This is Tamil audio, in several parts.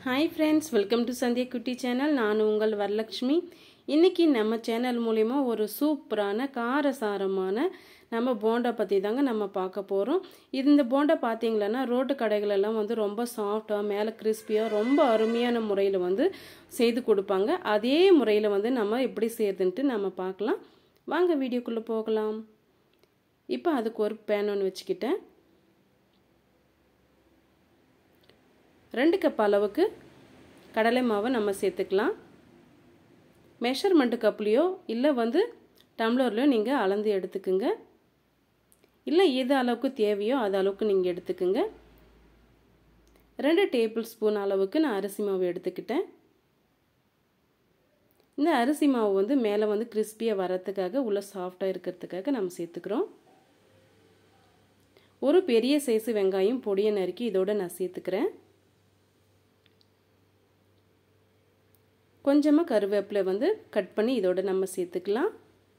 hi friends welcome to Sandhya Kutti channel நான் உங்கள் வரலக்ஷ்மி இன்னைக்கு நம்ம சேனல் மூலிமா ஒரு சூப்பரான காரசாரமான நம்ம போண்டா பற்றி தாங்க நம்ம பார்க்க போகிறோம் இந்த போண்டா பார்த்தீங்களன்னா ரோட்டு கடைகளெல்லாம் வந்து ரொம்ப சாஃப்டாக மேலே கிறிஸ்பியாக ரொம்ப அருமையான முறையில் வந்து செய்து கொடுப்பாங்க அதே முறையில் வந்து நம்ம எப்படி செய்யுதுன்ட்டு நம்ம பார்க்கலாம் வாங்க வீடியோக்குள்ளே போகலாம் இப்போ அதுக்கு ஒரு பேன் ஒன்று வச்சுக்கிட்டேன் ரெண்டு கப் அளவுக்கு கடலை மாவை நம்ம சேர்த்துக்கலாம் மெஷர்மெண்ட்டு கப்லேயோ இல்லை வந்து டம்ளர்லையோ நீங்கள் அளந்து எடுத்துக்குங்க இல்லை எது அளவுக்கு தேவையோ அது அளவுக்கு நீங்கள் எடுத்துக்குங்க ரெண்டு டேபிள் ஸ்பூன் அளவுக்கு நான் அரிசி மாவு எடுத்துக்கிட்டேன் இந்த அரிசி மாவு வந்து மேலே வந்து கிறிஸ்பியாக வரத்துக்காக உள்ள சாஃப்டாக இருக்கிறதுக்காக நம்ம சேர்த்துக்கிறோம் ஒரு பெரிய சைஸு வெங்காயம் பொடியை நறுக்கி இதோட நான் சேர்த்துக்கிறேன் கொஞ்சமாக கருவேப்பிலை வந்து கட் பண்ணி இதோட நம்ம சேர்த்துக்கலாம்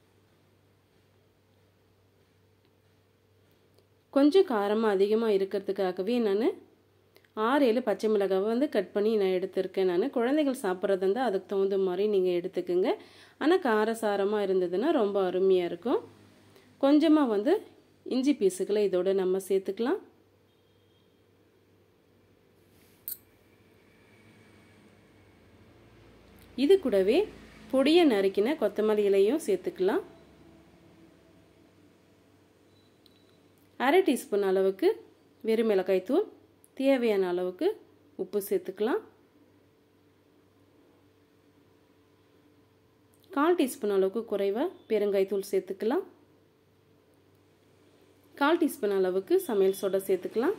கொஞ்சம் காரமாக அதிகமாக இருக்கிறதுக்காகவே நான் ஆறு ஏழு பச்சை மிளகாவை வந்து கட் பண்ணி நான் எடுத்திருக்கேன் நான் குழந்தைகள் சாப்பிட்றது இருந்தால் அதுக்கு தகுந்த மாதிரி நீங்கள் எடுத்துக்கோங்க ஆனால் காரசாரமாக இருந்ததுன்னா ரொம்ப அருமையாக இருக்கும் கொஞ்சமாக வந்து இஞ்சி பீஸுகளை இதோட நம்ம சேர்த்துக்கலாம் இது கூடவே பொடியை நறுக்கின கொத்தமல்லி இலையும் சேர்த்துக்கலாம் அரை டீஸ்பூன் அளவுக்கு வெறும் மிளகாய் தூள் தேவையான அளவுக்கு உப்பு சேர்த்துக்கலாம் கால் டீஸ்பூன் அளவுக்கு குறைவாக பெருங்காய்த்தூள் சேர்த்துக்கலாம் கால் டீஸ்பூன் அளவுக்கு சமையல் சோடா சேர்த்துக்கலாம்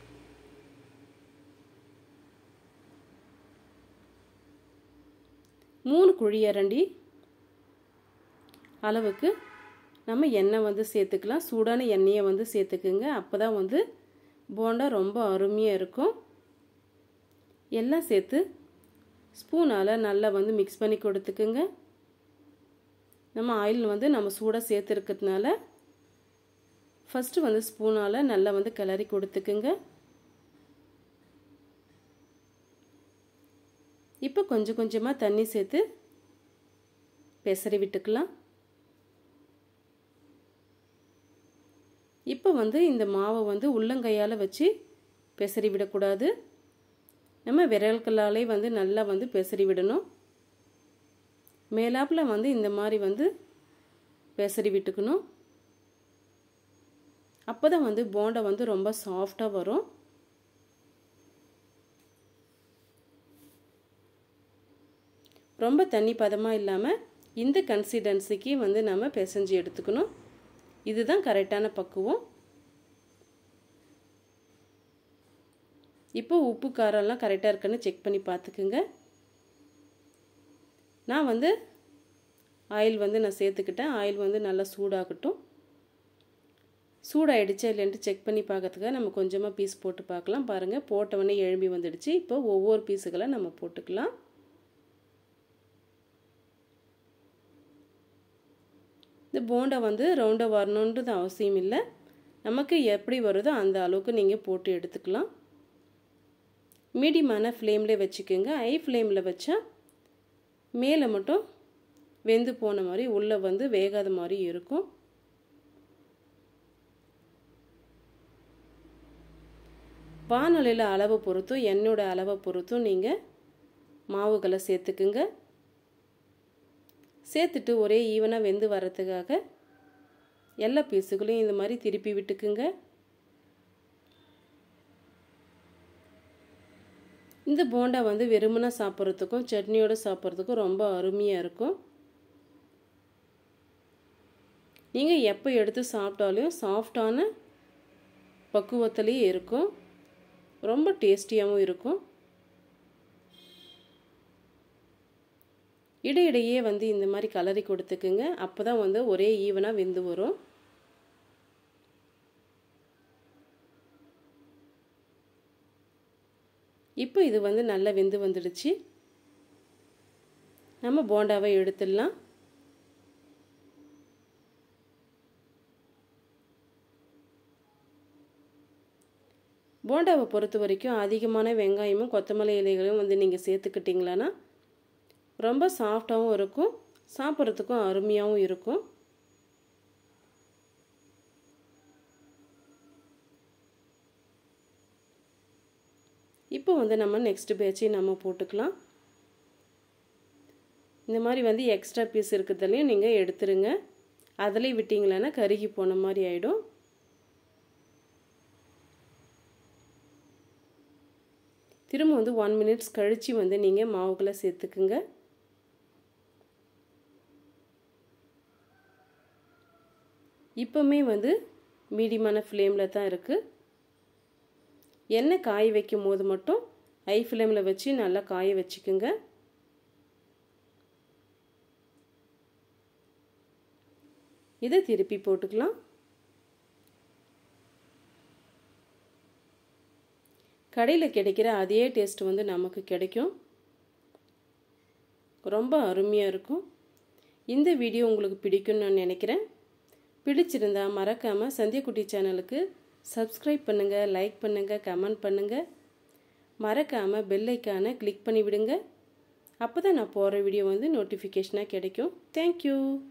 மூணு குழியரண்டி அளவுக்கு நம்ம எண்ணெய் வந்து சேர்த்துக்கலாம் சூடான எண்ணெயை வந்து சேர்த்துக்குங்க அப்போ தான் வந்து போண்டா ரொம்ப அருமையாக இருக்கும் எல்லாம் சேர்த்து ஸ்பூனால் நல்லா வந்து மிக்ஸ் பண்ணி கொடுத்துக்குங்க நம்ம ஆயில் வந்து நம்ம சூடாக சேர்த்துருக்கிறதுனால ஃபஸ்ட்டு வந்து ஸ்பூனால் நல்லா வந்து கிளறி கொடுத்துக்குங்க இப்போ கொஞ்சம் கொஞ்சமாக தண்ணி சேர்த்து பெசரி விட்டுக்கலாம் இப்போ வந்து இந்த மாவை வந்து உள்ளங்கையால் வச்சு பெசரி விடக்கூடாது நம்ம விரல்களாலே வந்து நல்லா வந்து பெசரி விடணும் மேலாப்பில் வந்து இந்த மாதிரி வந்து பெசரி விட்டுக்கணும் அப்போ தான் வந்து போண்டை வந்து ரொம்ப சாஃப்டாக வரும் ரொம்ப தண்ணி பதமாக இல்லாமல் இந்த கன்சிடென்சிக்கு வந்து நம்ம பிசைஞ்சு எடுத்துக்கணும் இதுதான் கரெக்டான பக்குவம் இப்போ உப்பு காரம்லாம் கரெக்டாக இருக்குன்னு செக் பண்ணி பார்த்துக்குங்க நான் வந்து ஆயில் வந்து நான் சேர்த்துக்கிட்டேன் ஆயில் வந்து நல்லா சூடாகட்டும் சூடாகிடுச்சா இல்லைன்ட்டு செக் பண்ணி பார்க்கறதுக்காக நம்ம கொஞ்சமாக பீஸ் போட்டு பார்க்கலாம் பாருங்கள் போட்டவொடனே எழும்பி வந்துடுச்சு இப்போ ஒவ்வொரு பீஸுகளை நம்ம போட்டுக்கலாம் இந்த போண்டா வந்து ரவுண்டாக வரணுன்றது அவசியம் இல்லை நமக்கு எப்படி வருதோ அந்த அளவுக்கு நீங்கள் போட்டு எடுத்துக்கலாம் மீடியமான ஃப்ளேமில் வச்சுக்கோங்க ஹை ஃப்ளேமில் வச்சா மேலே மட்டும் வெந்து போன மாதிரி உள்ளே வந்து வேகாத மாதிரி இருக்கும் வானொலியில் அளவை பொறுத்தும் எண்ணெயோட அளவை பொறுத்தும் நீங்கள் மாவுகளை சேர்த்துக்குங்க சேர்த்துட்டு ஒரே ஈவனாக வெந்து வர்றதுக்காக எல்லா பீஸுகளையும் இந்த மாதிரி திருப்பி விட்டுக்குங்க இந்த போண்டா வந்து வெறுமனா சாப்பிட்றதுக்கும் சட்னியோடு சாப்பிட்றதுக்கும் ரொம்ப அருமையாக இருக்கும் நீங்கள் எப்போ எடுத்து சாப்பிட்டாலும் சாஃப்டான பக்குவத்துலேயே இருக்கும் ரொம்ப டேஸ்டியாகவும் இருக்கும் இடையிடையே வந்து இந்த மாதிரி கலரி கொடுத்துக்குங்க அப்போ தான் வந்து ஒரே ஈவனாக வெந்து வரும் இப்போ இது வந்து நல்லா வெந்து வந்துடுச்சு நம்ம போண்டாவை எடுத்துடலாம் போண்டாவை பொறுத்த வரைக்கும் அதிகமான வெங்காயமும் கொத்தமல்லி இலைகளையும் வந்து நீங்கள் சேர்த்துக்கிட்டிங்களான்னா ரொம்ப சாஃப்டாகவும் இருக்கும் சாப்பிட்றதுக்கும் அருமையாகவும் இருக்கும் இப்போ வந்து நம்ம நெக்ஸ்ட் பேட்சையும் நம்ம போட்டுக்கலாம் இந்த மாதிரி வந்து எக்ஸ்ட்ரா பீஸ் இருக்கிறதுலையும் நீங்கள் எடுத்துருங்க அதிலே விட்டிங்களேன்னா கருகி போன மாதிரி ஆகிடும் திரும்ப வந்து ஒன் மினிட்ஸ் கழித்து வந்து நீங்கள் மாவுக்குள்ளே சேர்த்துக்குங்க இப்போவுமே வந்து மீடியமான ஃப்ளேமில் தான் இருக்குது எண்ணெய் காய வைக்கும் போது மட்டும் ஹை ஃப்ளேமில் வச்சு நல்லா காய வச்சுக்குங்க இதை திருப்பி போட்டுக்கலாம் கடையில் கிடைக்கிற அதே டேஸ்ட் வந்து நமக்கு கிடைக்கும் ரொம்ப அருமையாக இருக்கும் இந்த வீடியோ உங்களுக்கு பிடிக்கும்னு நான் நினைக்கிறேன் பிடிச்சிருந்தா மறக்காமல் சந்தியக்குட்டி சேனலுக்கு சப்ஸ்கிரைப் பண்ணுங்கள் லைக் பண்ணுங்கள் கமெண்ட் பண்ணுங்கள் மறக்காமல் பெல்லைக்கான கிளிக் பண்ணி விடுங்க அப்போ தான் நான் போகிற வீடியோ வந்து நோட்டிஃபிகேஷனாக கிடைக்கும் தேங்க்யூ